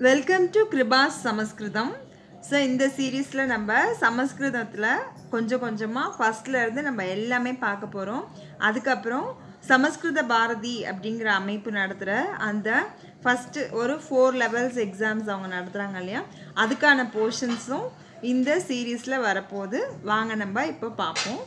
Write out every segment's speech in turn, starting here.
welcome to Kripa's சமஸ்கிருதம் so இந்த சீரீஸில் நம்ம சமஸ்கிருதத்தில் கொஞ்சம் கொஞ்சமாக ஃபஸ்ட்டில் இருந்து நம்ம எல்லாமே பார்க்க போகிறோம் அதுக்கப்புறம் சமஸ்கிருத பாரதி அப்படிங்கிற அமைப்பு நடத்துகிற அந்த ஃபஸ்ட்டு ஒரு ஃபோர் லெவல்ஸ் எக்ஸாம்ஸ் அவங்க நடத்துகிறாங்க இல்லையா அதுக்கான போர்ஷன்ஸும் இந்த சீரீஸில் வரப்போகுது வாங்க நம்ம இப்போ பார்ப்போம்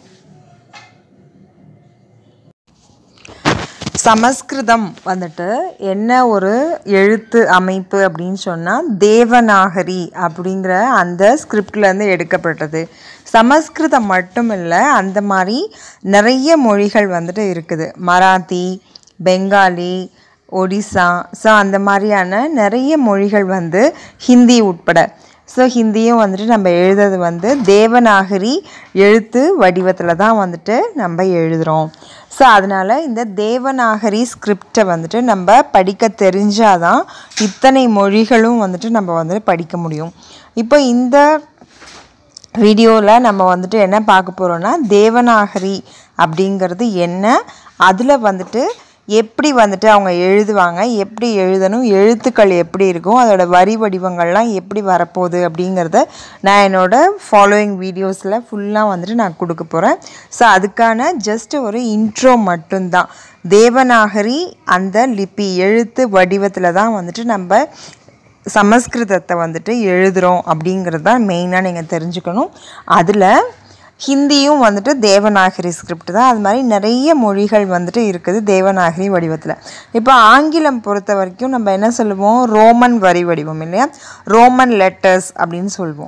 சமஸ்கிருதம் வந்துட்டு என்ன ஒரு எழுத்து அமைப்பு அப்படின்னு சொன்னால் தேவநாகரி அப்படிங்கிற அந்த ஸ்கிரிப்ட்லேருந்து எடுக்கப்பட்டது சமஸ்கிருதம் மட்டும் இல்லை அந்த மாதிரி நிறைய மொழிகள் வந்துட்டு இருக்குது மராத்தி பெங்காலி ஒடிசா ஸோ அந்த மாதிரியான நிறைய மொழிகள் வந்து ஹிந்தி உட்பட ஸோ ஹிந்தியும் வந்துட்டு நம்ம எழுதுறது வந்து தேவநாகரி எழுத்து வடிவத்தில் தான் வந்துட்டு நம்ம எழுதுகிறோம் ஸோ அதனால் இந்த தேவநாகரி ஸ்கிரிப்டை வந்துட்டு நம்ம படிக்க தெரிஞ்சாதான் இத்தனை மொழிகளும் வந்துட்டு நம்ம வந்துட்டு படிக்க முடியும் இப்போ இந்த வீடியோவில் நம்ம வந்துட்டு என்ன பார்க்க போகிறோன்னா தேவநாகரி அப்படிங்கிறது என்ன அதில் வந்துட்டு எப்படி வந்துட்டு அவங்க எழுதுவாங்க எப்படி எழுதணும் எழுத்துக்கள் எப்படி இருக்கும் அதோட வரி வடிவங்கள்லாம் எப்படி வரப்போகுது அப்படிங்கிறத நான் என்னோடய ஃபாலோயிங் வீடியோஸில் ஃபுல்லாக வந்துட்டு நான் கொடுக்க போகிறேன் ஸோ அதுக்கான ஜஸ்ட் ஒரு இன்ட்ரோ மட்டும்தான் தேவநாகரி அந்த லிபி எழுத்து வடிவத்தில் தான் வந்துட்டு நம்ம சமஸ்கிருதத்தை வந்துட்டு எழுதுகிறோம் அப்படிங்கிறது தான் மெயினாக நீங்கள் தெரிஞ்சுக்கணும் அதில் ஹிந்தியும் வந்துட்டு தேவநாகரி ஸ்கிரிப்ட் தான் அது மாதிரி நிறைய மொழிகள் வந்துட்டு இருக்குது தேவநாகரி வடிவத்தில் இப்போ ஆங்கிலம் பொறுத்த வரைக்கும் நம்ம என்ன சொல்லுவோம் ரோமன் வரி வடிவம் இல்லையா ரோமன் லெட்டர்ஸ் அப்படின்னு சொல்லுவோம்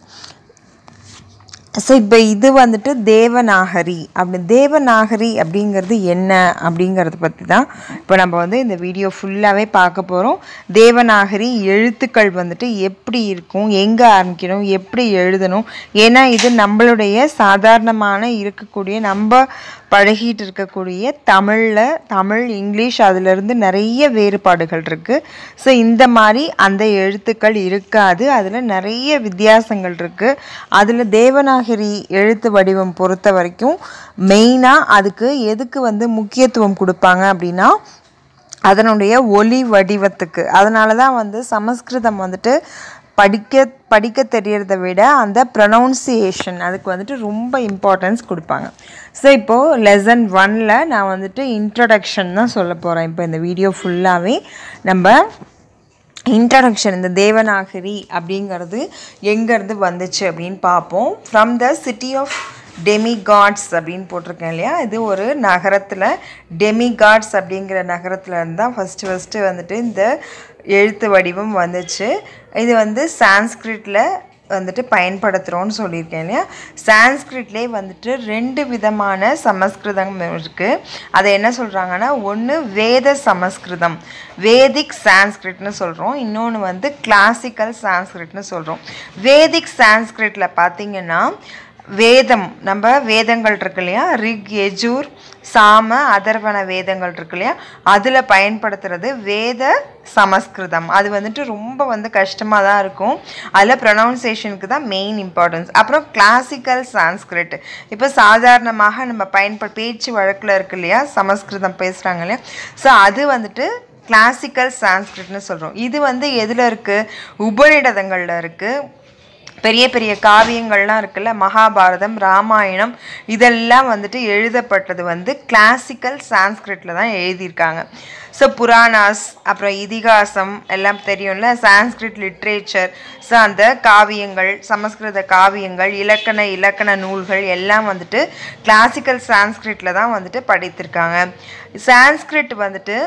ஸோ இப்போ இது வந்துட்டு தேவநாகரி அப்படி தேவநாகரி அப்படிங்கிறது என்ன அப்படிங்கிறத பற்றி தான் இப்போ நம்ம வந்து இந்த வீடியோ ஃபுல்லாகவே பார்க்க போகிறோம் தேவநாகரி எழுத்துக்கள் வந்துட்டு எப்படி இருக்கும் எங்கே ஆரம்பிக்கணும் எப்படி எழுதணும் ஏன்னா இது நம்மளுடைய சாதாரணமான இருக்கக்கூடிய நம்ம பழகிட்டு இருக்கக்கூடிய தமிழில் தமிழ் இங்கிலீஷ் அதிலிருந்து நிறைய வேறுபாடுகள் இருக்குது ஸோ இந்த மாதிரி அந்த எழுத்துக்கள் இருக்காது அதில் நிறைய வித்தியாசங்கள் இருக்குது அதில் தேவநாகரி எழுத்து வடிவம் பொறுத்த வரைக்கும் மெயினாக அதுக்கு எதுக்கு வந்து முக்கியத்துவம் கொடுப்பாங்க அப்படின்னா அதனுடைய ஒலி வடிவத்துக்கு அதனால தான் வந்து சமஸ்கிருதம் வந்துட்டு படிக்க படிக்க தெரியறத விட அந்த ப்ரொனவுன்சியேஷன் அதுக்கு வந்துட்டு ரொம்ப இம்பார்ட்டன்ஸ் கொடுப்பாங்க ஸோ இப்போது லெசன் ஒனில் நான் வந்துட்டு இன்ட்ரடக்ஷன் தான் சொல்ல போகிறேன் இப்போ இந்த வீடியோ ஃபுல்லாகவே நம்ம இன்ட்ரடக்ஷன் இந்த தேவநாகரி அப்படிங்கிறது எங்கேருந்து வந்துச்சு அப்படின்னு பார்ப்போம் from the city of demigods அப்படின்னு போட்டிருக்கேன் இல்லையா இது ஒரு நகரத்தில் டெமிகாட்ஸ் அப்படிங்கிற நகரத்தில் இருந்து தான் ஃபஸ்ட்டு ஃபஸ்ட்டு வந்துட்டு இந்த எழுத்து வடிவம் வந்துச்சு இது வந்து சான்ஸ்கிரிட்டில் வந்துட்டு பயன்படுத்துகிறோன்னு சொல்லியிருக்கேன் இல்லையா சான்ஸ்கிரிட்லேயே வந்துட்டு ரெண்டு விதமான சமஸ்கிருதம் இருக்குது அதை என்ன சொல்கிறாங்கன்னா ஒன்று வேத சமஸ்கிருதம் வேதிக் சான்ஸ்கிரிட்னு சொல்கிறோம் இன்னொன்று வந்து கிளாசிக்கல் சான்ஸ்கிரிட்னு சொல்கிறோம் வேதிக் சான்ஸ்கிரிட்டில் பார்த்திங்கன்னா வேதம் நம்ம வேதங்கள் இருக்கு இல்லையா ரிக் எஜூர் சாம அதர்வன வேதங்கள் இருக்கு இல்லையா அதில் பயன்படுத்துறது வேத சமஸ்கிருதம் அது வந்துட்டு ரொம்ப வந்து கஷ்டமாக தான் இருக்கும் அதில் ப்ரொனவுன்சேஷனுக்கு தான் மெயின் இம்பார்ட்டன்ஸ் அப்புறம் கிளாசிக்கல் சான்ஸ்கிரிட் இப்போ சாதாரணமாக நம்ம பயன்ப பேச்சு வழக்கில் இருக்கு இல்லையா சமஸ்கிருதம் பேசுகிறாங்க இல்லையா ஸோ அது வந்துட்டு கிளாசிக்கல் சான்ஸ்கிரிட்னு சொல்கிறோம் இது வந்து எதில் இருக்குது உபநிடதங்களில் இருக்குது பெரிய பெரிய காவியங்கள்லாம் இருக்குல்ல மகாபாரதம் ராமாயணம் இதெல்லாம் வந்துட்டு எழுதப்பட்டது வந்து கிளாசிக்கல் சான்ஸ்கிரிட்டில் தான் எழுதியிருக்காங்க ஸோ புராணாஸ் அப்புறம் இதிகாசம் எல்லாம் தெரியும்ல சான்ஸ்கிரிட் லிட்ரேச்சர் ஸோ அந்த காவியங்கள் சமஸ்கிருத காவியங்கள் இலக்கண இலக்கண நூல்கள் எல்லாம் வந்துட்டு கிளாசிக்கல் சான்ஸ்கிரிட்டில் தான் வந்துட்டு படித்திருக்காங்க சான்ஸ்கிரிட் வந்துட்டு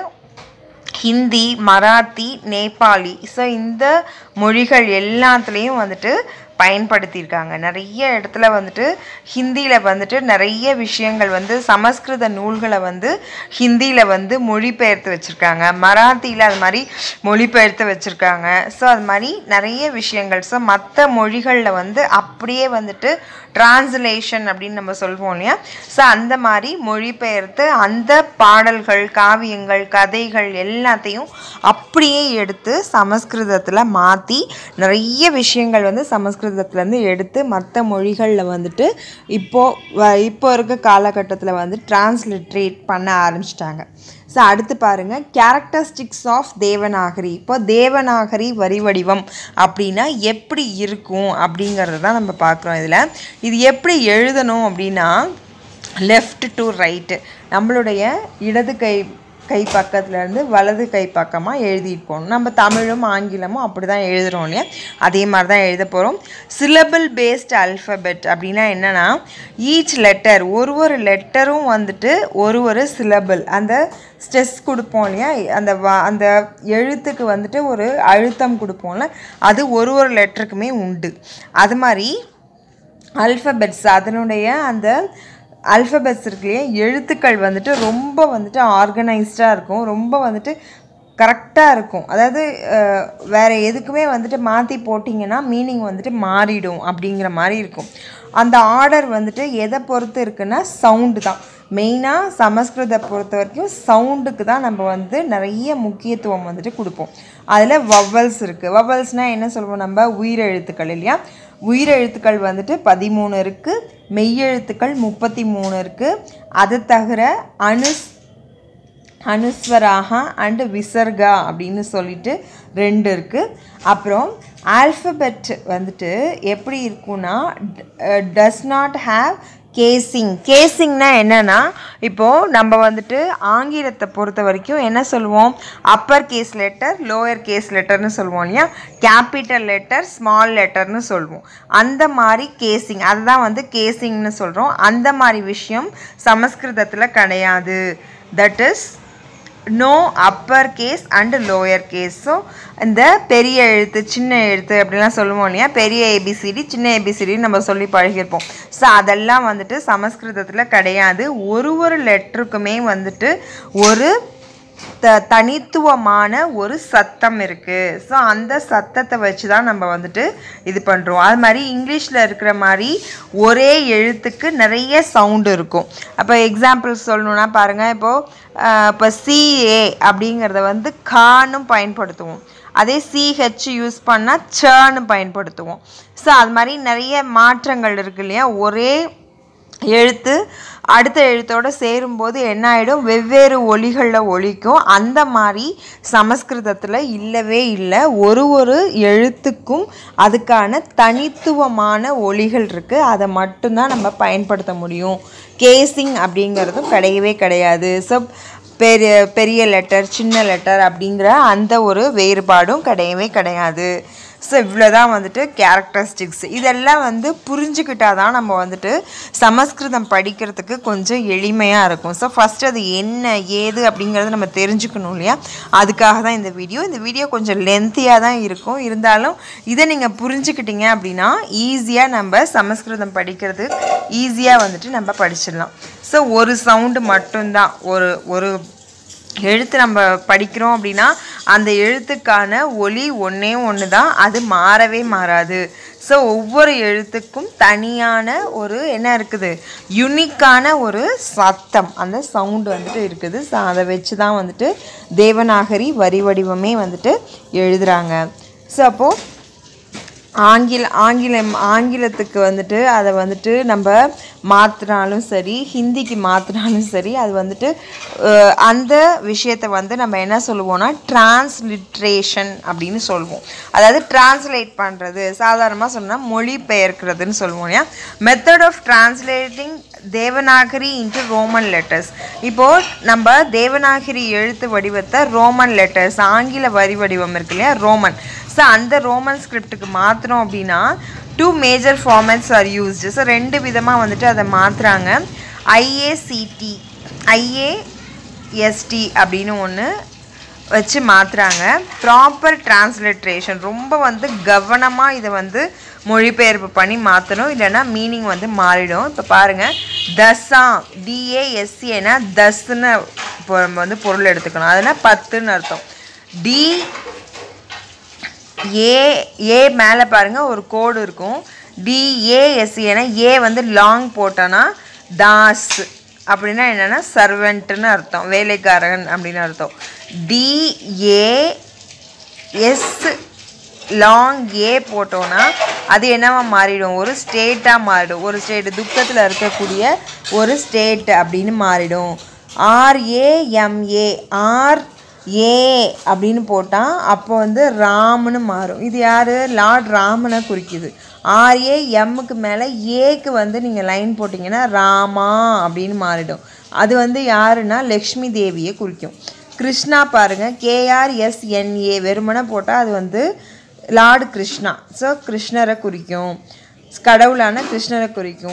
ஹிந்தி மராத்தி நேபாளி ஸோ இந்த மொழிகள் எல்லாத்துலேயும் வந்துட்டு பயன்படுத்தியிருக்காங்க நிறைய இடத்துல வந்துட்டு ஹிந்தியில் வந்துட்டு நிறைய விஷயங்கள் வந்து சமஸ்கிருத நூல்களை வந்து ஹிந்தியில் வந்து மொழிபெயர்த்து வச்சுருக்காங்க மராத்தியில் அது மாதிரி மொழிபெயர்த்து வச்சுருக்காங்க ஸோ அது மாதிரி நிறைய விஷயங்கள் ஸோ மற்ற மொழிகளில் வந்து அப்படியே வந்துட்டு டிரான்ஸ்லேஷன் அப்படின்னு நம்ம சொல்வோம் இல்லையா ஸோ அந்த மாதிரி மொழிபெயர்த்து அந்த பாடல்கள் காவியங்கள் கதைகள் எல்லாத்தையும் அப்படியே எடுத்து சமஸ்கிருதத்தில் மாற்றி நிறைய விஷயங்கள் வந்து சமஸ்கிருதத்துலேருந்து எடுத்து மற்ற மொழிகளில் வந்துட்டு இப்போது இப்போ இருக்க காலகட்டத்தில் வந்து டிரான்ஸ்லிட்ரேட் பண்ண ஆரம்பிச்சிட்டாங்க ஸோ அடுத்து பாருங்கள் கேரக்டரிஸ்டிக்ஸ் ஆஃப் தேவநாகரி இப்போ தேவநாகரி வரி வடிவம் அப்படின்னா எப்படி இருக்கும் அப்படிங்கிறது தான் நம்ம பார்க்குறோம் இதில் இது எப்படி எழுதணும் அப்படின்னா லெஃப்ட் டு ரைட்டு நம்மளுடைய இடது கை கை பக்கத்துலேருந்து வலது கை பக்கமாக எழுதிட்டு போகணும் நம்ம தமிழும் ஆங்கிலமும் அப்படி தான் எழுதுகிறோம் இல்லையா அதே மாதிரி தான் எழுத போகிறோம் சிலபிள் பேஸ்ட் அல்ஃபபெட் அப்படின்னா என்னென்னா ஈச் லெட்டர் ஒரு ஒரு லெட்டரும் வந்துட்டு ஒரு ஒரு சிலபிள் அந்த ஸ்ட்ரெஸ் கொடுப்போம் இல்லையா அந்த வ அந்த எழுத்துக்கு வந்துட்டு ஒரு அழுத்தம் கொடுப்போம்ல அது ஒரு ஒரு லெட்டருக்குமே உண்டு அது மாதிரி அல்ஃபபெட்ஸ் அதனுடைய அந்த அல்ஃபபெட்ஸ் இருக்கு இல்லையா எழுத்துக்கள் வந்துட்டு ரொம்ப வந்துட்டு ஆர்கனைஸ்டாக இருக்கும் ரொம்ப வந்துட்டு கரெக்டாக இருக்கும் அதாவது அஹ், வேற எதுக்குமே வந்துட்டு மாற்றி போட்டிங்கன்னா மீனிங் வந்துட்டு மாறிடும் அப்படிங்கிற மாதிரி இருக்கும் அந்த ஆர்டர் வந்துட்டு எதை பொறுத்து இருக்குன்னா சவுண்டு தான் மெயினாக சமஸ்கிருத பொறுத்த வரைக்கும் சவுண்டுக்கு தான் நம்ம வந்து நிறைய முக்கியத்துவம் வந்துட்டு கொடுப்போம் அதில் வவ்வல்ஸ் இருக்குது வவ்வல்ஸ்னால் என்ன சொல்லுவோம் நம்ம உயிரெழுத்துக்கள் இல்லையா உயிரெழுத்துக்கள் வந்துட்டு பதிமூணு இருக்குது மெய்யெழுத்துக்கள் முப்பத்தி மூணு இருக்குது அது தவிர அனுஸ் அனுஸ்வராகா அண்டு விசர்கா அப்படின்னு சொல்லிட்டு ரெண்டு இருக்குது அப்புறம் ஆல்ஃபபெட் வந்துட்டு எப்படி இருக்கும்னா டஸ் நாட் ஹாவ் கேசிங் கேசிங்னா என்னன்னா இப்போது நம்ம வந்துட்டு ஆங்கிலத்தை பொறுத்த வரைக்கும் என்ன சொல்லுவோம் upper case letter lower case லெட்டர்னு சொல்லுவோம் இல்லையா கேபிட்டல் லெட்டர் ஸ்மால் லெட்டர்னு சொல்லுவோம் அந்த மாதிரி கேசிங் அதுதான் வந்து கேசிங்னு சொல்கிறோம் அந்த மாதிரி விஷயம் சமஸ்கிருதத்தில் கிடையாது that is no upper case and lower case so இந்த பெரிய எழுத்து சின்ன எழுத்து அப்படிலாம் சொல்லுவோம் இல்லையா பெரிய ஏபிசிடி சின்ன ஏபிசிடி நம்ம சொல்லி பழகியிருப்போம் ஸோ அதெல்லாம் வந்துட்டு சமஸ்கிருதத்தில் கிடையாது ஒரு ஒரு லெட்டருக்குமே வந்துட்டு ஒரு த தனித்துவமான ஒரு சத்தம் இருக்குது ஸோ அந்த சத்தத்தை வச்சு தான் நம்ம வந்துட்டு இது பண்ணுறோம் அது மாதிரி இங்கிலீஷில் இருக்கிற மாதிரி ஒரே எழுத்துக்கு நிறைய சவுண்டு இருக்கும் அப்போ எக்ஸாம்பிள் சொல்லணுன்னா பாருங்கள் இப்போது இப்போ சிஏ அப்படிங்கிறத வந்து கான்னு பயன்படுத்துவோம் அதே சிஹெச் யூஸ் பண்ணால் சன்னு பயன்படுத்துவோம் ஸோ அது மாதிரி நிறைய மாற்றங்கள் இருக்கு இல்லையா ஒரே எழுத்து அடுத்த எழுத்தோட சேரும்போது என்ன ஆகிடும் வெவ்வேறு ஒலிகளில் ஒலிக்கும் அந்த மாதிரி சமஸ்கிருதத்தில் இல்லவே இல்லை ஒரு ஒரு எழுத்துக்கும் அதுக்கான தனித்துவமான ஒலிகள் இருக்குது அதை மட்டும்தான் நம்ம பயன்படுத்த முடியும் கேசிங் அப்படிங்கிறதும் கிடையவே கிடையாது ஸோ பெரிய பெரிய லெட்டர் சின்ன லெட்டர் அப்படிங்கிற அந்த ஒரு வேறுபாடும் கிடையவே கிடையாது ஸோ இவ்வளோ தான் வந்துட்டு கேரக்டரிஸ்டிக்ஸ் இதெல்லாம் வந்து புரிஞ்சுக்கிட்டா தான் நம்ம வந்துட்டு சமஸ்கிருதம் படிக்கிறதுக்கு கொஞ்சம் எளிமையாக இருக்கும் ஸோ ஃபஸ்ட் அது என்ன ஏது அப்படிங்கிறத நம்ம தெரிஞ்சுக்கணும் இல்லையா அதுக்காக தான் இந்த வீடியோ இந்த வீடியோ கொஞ்சம் லென்த்தியாக தான் இருக்கும் இருந்தாலும் இதை நீங்கள் புரிஞ்சுக்கிட்டீங்க அப்படின்னா ஈஸியாக நம்ம சமஸ்கிருதம் படிக்கிறது ஈஸியாக வந்துட்டு நம்ம படிச்சிடலாம் ஸோ ஒரு சவுண்டு மட்டும்தான் ஒரு ஒரு எழுத்து நம்ம படிக்கிறோம் அப்படின்னா அந்த எழுத்துக்கான ஒலி ஒன்றே ஒன்று தான் அது மாறவே மாறாது ஸோ ஒவ்வொரு எழுத்துக்கும் தனியான ஒரு என்ன இருக்குது யுனிக்கான ஒரு சத்தம் அந்த சவுண்டு வந்துட்டு இருக்குது ஸோ அதை வச்சு தான் வந்துட்டு தேவநாகரி வரி வடிவமே வந்துட்டு எழுதுகிறாங்க ஸோ அப்போது ஆங்கில ஆங்கிலம் ஆங்கிலத்துக்கு வந்துட்டு அதை வந்துட்டு நம்ம மாற்றினாலும் சரி ஹிந்திக்கு மாற்றினாலும் சரி அது வந்துட்டு அஹ், அந்த விஷயத்தை வந்து நம்ம என்ன சொல்லுவோம்னா டிரான்ஸ்லிட்ரேஷன் அப்படின்னு சொல்லுவோம் அதாவது டிரான்ஸ்லேட் பண்ணுறது சாதாரணமாக சொன்னால் மொழி பெயர்க்கிறதுன்னு சொல்லுவோம் இல்லையா method of translating Devanagari into Roman letters இப்போது நம்ம தேவநாகரி எழுத்து வடிவத்தை ரோமன் லெட்டர்ஸ் ஆங்கில வரி வடிவம் இருக்கு இல்லையா ரோமன் ஸோ அந்த ரோமன் ஸ்கிரிப்டுக்கு மாற்றினோம் அப்படின்னா two major formats are used so ரெண்டு விதமாக வந்துட்டு அதை மாற்றுறாங்க ஐஏசிடி ஐஏஎஸ்டி அப்படின்னு ஒன்று வச்சு மாற்றுறாங்க ப்ராப்பர் டிரான்ஸ்லிட்ரேஷன் ரொம்ப வந்து கவனமாக இதை வந்து மொழிபெயர்ப்பு பண்ணி மாற்றணும் இல்லைன்னா மீனிங் வந்து மாறிடும் இப்போ பாருங்கள் தஸ்ஸா டிஏஎஸ்சினா தஸ்ன்னு இப்போ நம்ம வந்து பொருள் எடுத்துக்கணும் அதனால் பத்துன்னு அர்த்தம் டி ஏ ஏ மேலே பாருங்கள் ஒரு கோடு இருக்கும் டிஏஎஸ்சி ஏன்னா ஏ வந்து லாங் போட்டோன்னா தாஸ் அப்படின்னா என்னென்னா சர்வெண்ட்டுன்னு அர்த்தம் வேலைக்காரன் அப்படின்னு அர்த்தம் டிஏ எஸ் லாங் ஏ போட்டோன்னா அது என்னவா மாறிடும் ஒரு ஸ்டேட்டாக மாறிடும் ஒரு ஸ்டேட்டு துக்கத்தில் இருக்கக்கூடிய ஒரு ஸ்டேட் அப்படின்னு மாறிடும் ஆர்ஏஎம்ஏ ஆர் ஏ அப்படின்னு போட்டால் அப்போ வந்து ராம்னு மாறும் இது யார் லார்ட் ராமனை குறிக்குது ஆர்ஏ எம்முக்கு மேலே ஏக்கு வந்து நீங்கள் லைன் போட்டிங்கன்னா ராமா அப்படின்னு மாறிடும் அது வந்து யாருன்னா லக்ஷ்மி தேவியை குறிக்கும் கிருஷ்ணா பாருங்கள் கேஆர்எஸ்என்ஏ வெறுமனை போட்டால் அது வந்து லார்டு கிருஷ்ணா ஸோ கிருஷ்ணரை குறிக்கும் கடவுளான கிருஷ்ணரை குறிக்கும்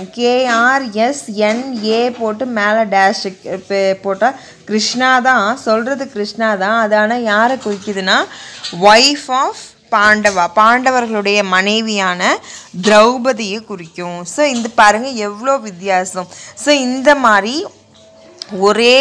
கேஆர்எஸ்என்ஏ போட்டு மேலே டேஷ் போட்டால் கிருஷ்ணா தான் சொல்கிறது கிருஷ்ணா தான் அது ஆனால் யாரை குறிக்குதுன்னா ஒய்ஃப் ஆஃப் பாண்டவா பாண்டவர்களுடைய மனைவியான திரௌபதியை குறிக்கும் ஸோ இந்த பாருங்கள் எவ்வளோ வித்தியாசம் ஸோ இந்த மாதிரி ஒரே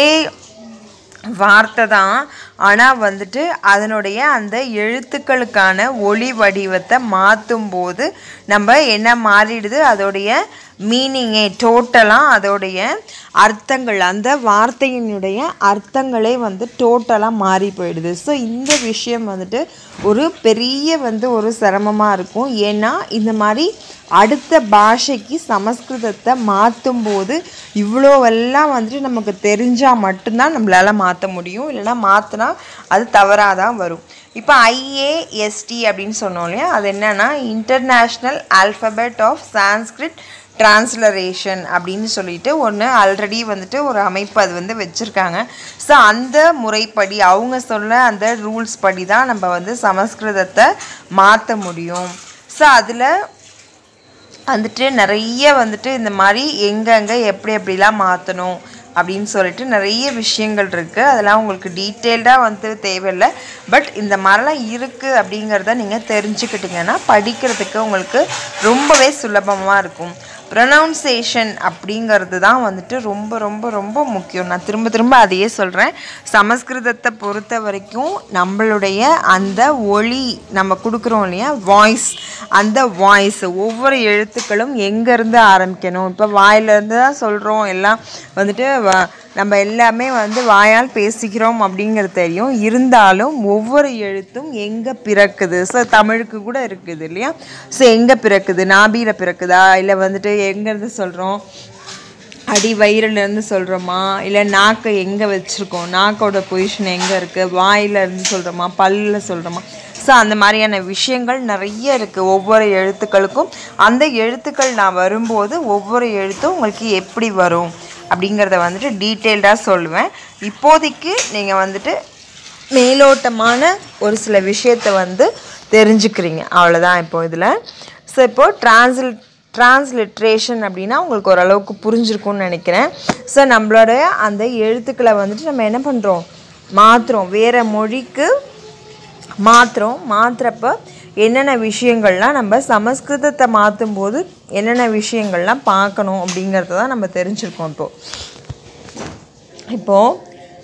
வார்த்தை தான் ஆனால் வந்துட்டு அதனுடைய அந்த எழுத்துக்களுக்கான ஒளி வடிவத்தை மாற்றும் போது நம்ம என்ன மாறிடுது அதோடைய மீனிங்கே டோட்டலாக அதோடைய அர்த்தங்கள் அந்த வார்த்தையினுடைய அர்த்தங்களே வந்து டோட்டலாக மாறி போயிடுது ஸோ இந்த விஷயம் வந்துட்டு ஒரு பெரிய வந்து ஒரு சிரமமாக இருக்கும் ஏன்னா இந்த மாதிரி அடுத்த பாஷைக்கு சமஸ்கிருதத்தை மாற்றும் போது இவ்வளோவெல்லாம் வந்துட்டு நமக்கு தெரிஞ்சால் மட்டும்தான் நம்மளால் மாற்ற முடியும் இல்லைன்னா மாற்றினா அது தவறாக தான் வரும் இப்போ ஐஏஎஸ்டி அப்படின்னு சொன்னோம் இல்லையா அது என்னன்னா international alphabet of Sanskrit transliteration அப்படின்னு சொல்லிட்டு ஒன்று ஆல்ரெடி வந்துட்டு ஒரு அமைப்பு அது வந்து வச்சுருக்காங்க ஸோ அந்த முறைப்படி அவங்க சொல்ல அந்த ரூல்ஸ் படி தான் நம்ம வந்து சமஸ்கிருதத்தை மாற்ற முடியும் ஸோ அதில் வந்துட்டு நிறைய வந்துட்டு இந்த மாதிரி எங்கெங்கே எப்படி எப்படிலாம் மாற்றணும் அப்படின்னு சொல்லிட்டு நிறைய விஷயங்கள் இருக்குது அதெல்லாம் உங்களுக்கு டீட்டெயில்டாக வந்து தேவையில்லை பட் இந்த மாதிரிலாம் இருக்குது அப்படிங்கிறத நீங்கள் தெரிஞ்சுக்கிட்டிங்கன்னா படிக்கிறதுக்கு உங்களுக்கு ரொம்பவே சுலபமாக இருக்கும் ப்ரொனவுன்சேஷன் அப்படிங்கிறது தான் வந்துட்டு ரொம்ப ரொம்ப ரொம்ப முக்கியம் நான் திரும்ப திரும்ப அதையே சொல்கிறேன் சமஸ்கிருதத்தை பொறுத்த வரைக்கும் நம்மளுடைய அந்த ஒளி நம்ம கொடுக்குறோம் இல்லையா வாய்ஸ் அந்த வாய்ஸ் ஒவ்வொரு எழுத்துக்களும் எங்கேருந்து ஆரம்பிக்கணும் இப்போ வாயிலேருந்து தான் சொல்கிறோம் எல்லாம் வந்துட்டு வ- நம்ம எல்லாமே வந்து வாயால் பேசிக்கிறோம் அப்படிங்கிறது தெரியும் இருந்தாலும் ஒவ்வொரு எழுத்தும் எங்கே பிறக்குது ஸோ தமிழுக்கு கூட இருக்குது இல்லையா ஸோ எங்கே பிறக்குது நாபியில் பிறக்குதா இல்லை வந்துட்டு எங்கேருந்து சொல்கிறோம் அடி வயிறுலேருந்து சொல்கிறோமா இல்லை நாக்கை எங்கே வச்சுருக்கோம் நாக்கோட பொசிஷன் எங்கே இருக்குது வாயில இருந்து சொல்கிறோமா பல்லில் சொல்கிறோமா ஸோ அந்த மாதிரியான விஷயங்கள் நிறைய இருக்குது ஒவ்வொரு எழுத்துக்களுக்கும் அந்த எழுத்துக்கள் நான் வரும்போது ஒவ்வொரு எழுத்தும் உங்களுக்கு எப்படி வரும் அப்படிங்கிறத வந்துட்டு டீட்டெயில்டாக சொல்லுவேன் இப்போதைக்கு நீங்கள் வந்துட்டு மேலோட்டமான ஒரு சில விஷயத்தை வந்து தெரிஞ்சுக்கிறீங்க அவ்வளோதான் இப்போ இதில் ஸோ இப்போது டிரான்ஸ்ல் டிரான்ஸ்லிட்ரேஷன் அப்படின்னா உங்களுக்கு ஓரளவுக்கு புரிஞ்சிருக்கும்னு நினைக்கிறேன் ஸோ நம்மளோட அந்த எழுத்துக்களை வந்துட்டு நம்ம என்ன பண்ணுறோம் மாற்றுறோம் வேறு மொழிக்கு மாற்றுறோம் மாற்றுறப்ப என்னென்ன விஷயங்கள்லாம் நம்ம சமஸ்கிருதத்தை மாற்றும் போது என்னென்ன விஷயங்கள்லாம் பார்க்கணும் அப்படிங்கிறத தான் நம்ம தெரிஞ்சிருக்கோம் இப்போது இப்போது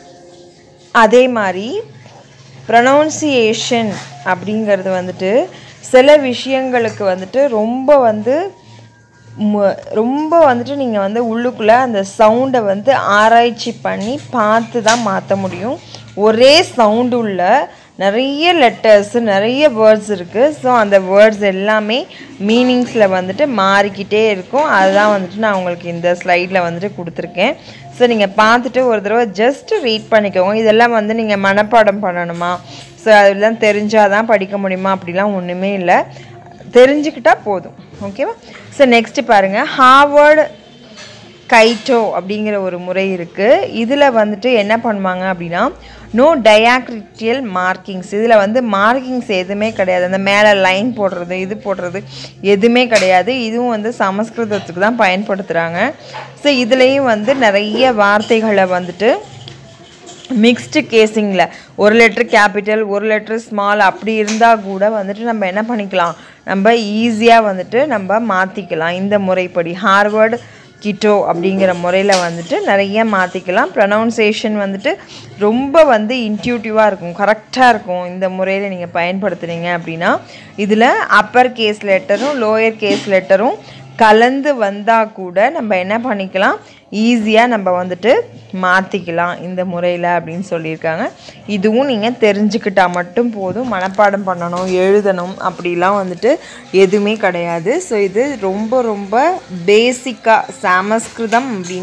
அதே மாதிரி ப்ரொனவுன்சியேஷன் அப்படிங்கிறது வந்துட்டு சில விஷயங்களுக்கு வந்துட்டு ரொம்ப வந்து மு- ரொம்ப வந்துட்டு நீங்கள் வந்து உள்ளுக்குள்ளே அந்த சவுண்டை வந்து ஆராய்ச்சி பண்ணி பார்த்து தான் மாற்ற முடியும் ஒரே சவுண்டு உள்ள நிறைய லெட்டர்ஸ் நிறைய வேர்ட்ஸ் இருக்குது ஸோ அந்த வேர்ட்ஸ் எல்லாமே மீனிங்ஸில் வந்துட்டு மாறிக்கிட்டே இருக்கும் அதுதான் வந்துட்டு நான் உங்களுக்கு இந்த ஸ்லைடில் வந்துட்டு கொடுத்துருக்கேன் ஸோ நீங்கள் பார்த்துட்டு ஒரு தடவை ஜஸ்ட் ரீட் பண்ணிக்கோங்க இதெல்லாம் வந்து நீங்கள் மனப்பாடம் பண்ணணுமா ஸோ அதெல்லாம் தெரிஞ்சால் தான் படிக்க முடியுமா அப்படிலாம் ஒன்றுமே இல்லை தெரிஞ்சுக்கிட்டா போதும் ஓகேவா ஸோ நெக்ஸ்ட்டு பாருங்கள் ஹார்வர்டு கைட்டோ அப்படிங்கிற ஒரு முறை இருக்குது இதில் வந்துட்டு என்ன பண்ணுவாங்க அப்படின்னா நோ டயாக்ரிட்டியல் மார்க்கிங்ஸ் இதில் வந்து மார்க்கிங்ஸ் எதுவுமே கிடையாது அந்த மேலே லைன் போடுறது இது போடுறது எதுவுமே கிடையாது இதுவும் வந்து சமஸ்கிருதத்துக்கு தான் பயன்படுத்துகிறாங்க ஸோ இதுலேயும் வந்து நிறைய வார்த்தைகளை வந்துட்டு மிக்ஸ்டு கேஸிங்கில் ஒரு லெட்ரு கேபிட்டல் ஒரு லெட்ரு ஸ்மால் அப்படி இருந்தால் கூட வந்துட்டு நம்ம என்ன பண்ணிக்கலாம் நம்ம ஈஸியாக வந்துட்டு நம்ம மாற்றிக்கலாம் இந்த முறைப்படி ஹார்வர்டு கிட்டோ அப்படிங்கிற முறையில் வந்துட்டு நிறைய மாற்றிக்கலாம் ப்ரொனவுன்சேஷன் வந்துட்டு ரொம்ப வந்து இன்ட்யூட்டிவாக இருக்கும் கரெக்டாக இருக்கும் இந்த முறையில் நீங்கள் பயன்படுத்துனீங்க அப்படின்னா இதில் அப்பர் கேஸ் லெட்டரும் லோயர் கேஸ் லெட்டரும் கலந்து வந்தால் கூட நம்ம என்ன பண்ணிக்கலாம் ஈஸியாக நம்ம வந்துட்டு மாற்றிக்கலாம் இந்த முறையில் அப்படின்னு சொல்லியிருக்காங்க இதுவும் நீங்கள் தெரிஞ்சுக்கிட்டா மட்டும் போதும் மனப்பாடம் பண்ணணும் எழுதணும் அப்படிலாம் வந்துட்டு எதுவுமே கிடையாது ஸோ இது ரொம்ப ரொம்ப பேசிக்காக சமஸ்கிருதம் அப்படின்னா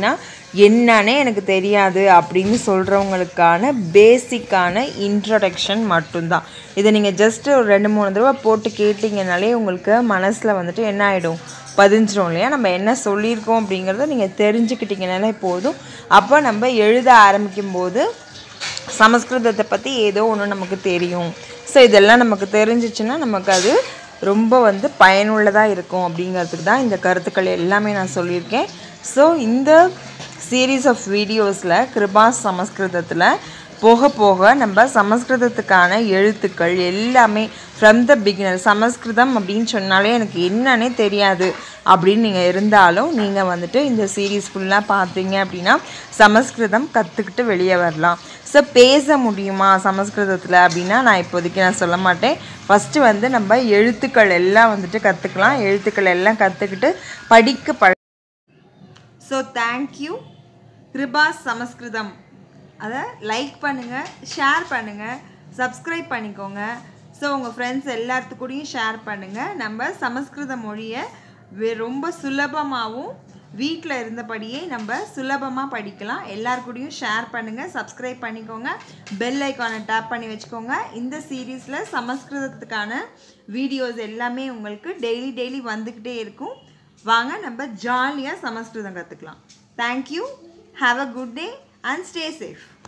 என்னன்னே எனக்கு தெரியாது அப்படின்னு சொல்கிறவங்களுக்கான பேசிக்கான இன்ட்ரடக்ஷன் மட்டும்தான் இதை நீங்கள் ஜஸ்ட்டு ஒரு ரெண்டு மூணு தடவை போட்டு கேட்டிங்கனாலே உங்களுக்கு மனசில் வந்துட்டு என்ன ஆகிடும் பதிஞ்சிரும் இல்லையா நம்ம என்ன சொல்லியிருக்கோம் அப்படிங்கிறத நீங்கள் தெரிஞ்சுக்கிட்டிங்கனாலே போதும் அப்போ நம்ம எழுத ஆரம்பிக்கும் போது சமஸ்கிருதத்தை பற்றி ஏதோ ஒன்று நமக்கு தெரியும் ஸோ இதெல்லாம் நமக்கு தெரிஞ்சிச்சுன்னா நமக்கு அது ரொம்ப வந்து பயனுள்ளதாக இருக்கும் அப்படிங்கிறதுக்கு தான் இந்த கருத்துக்கள் எல்லாமே நான் சொல்லியிருக்கேன் ஸோ இந்த சீரீஸ் ஆஃப் வீடியோஸில் கிருபா சமஸ்கிருதத்தில் போக போக நம்ம சமஸ்கிருதத்துக்கான எழுத்துக்கள் எல்லாமே ஃப்ரம் த பிகினர் சமஸ்கிருதம் அப்படின்னு சொன்னாலே எனக்கு என்னன்னே தெரியாது அப்படின்னு நீங்கள் இருந்தாலும் நீங்கள் வந்துட்டு இந்த சீரீஸ் ஃபுல்லாக பார்த்தீங்க அப்படின்னா சமஸ்கிருதம் கற்றுக்கிட்டு வெளியே வரலாம் ஸோ பேச முடியுமா சமஸ்கிருதத்தில் அப்படின்னா நான் இப்போதைக்கு நான் சொல்ல மாட்டேன் ஃபஸ்ட்டு வந்து நம்ம எழுத்துக்கள் எல்லாம் வந்துட்டு கற்றுக்கலாம் எழுத்துக்கள் எல்லாம் கற்றுக்கிட்டு படிக்க பழ ஸோ தேங்க்யூ கிருபா சமஸ்கிருதம் அதை லைக் பண்ணுங்கள் ஷேர் பண்ணுங்கள் சப்ஸ்கிரைப் பண்ணிக்கோங்க ஸோ உங்கள் ஃப்ரெண்ட்ஸ் எல்லாத்துக்கூடயும் ஷேர் பண்ணுங்கள் நம்ம சமஸ்கிருத மொழியை வெ- ரொம்ப சுலபமாகவும் வீட்டில் இருந்தபடியே நம்ம சுலபமாக படிக்கலாம் எல்லாருக்கூடயும் ஷேர் பண்ணுங்கள் சப்ஸ்கிரைப் பண்ணிக்கோங்க பெல் ஐக்கானை டேப் பண்ணி வச்சுக்கோங்க இந்த சீரீஸில் சமஸ்கிருதத்துக்கான வீடியோஸ் எல்லாமே உங்களுக்கு டெய்லி டெய்லி வந்துக்கிட்டே இருக்கும் வாங்க நம்ம ஜாலியாக சமஸ்கிருதம் கற்றுக்கலாம் thank you have a good day and stay safe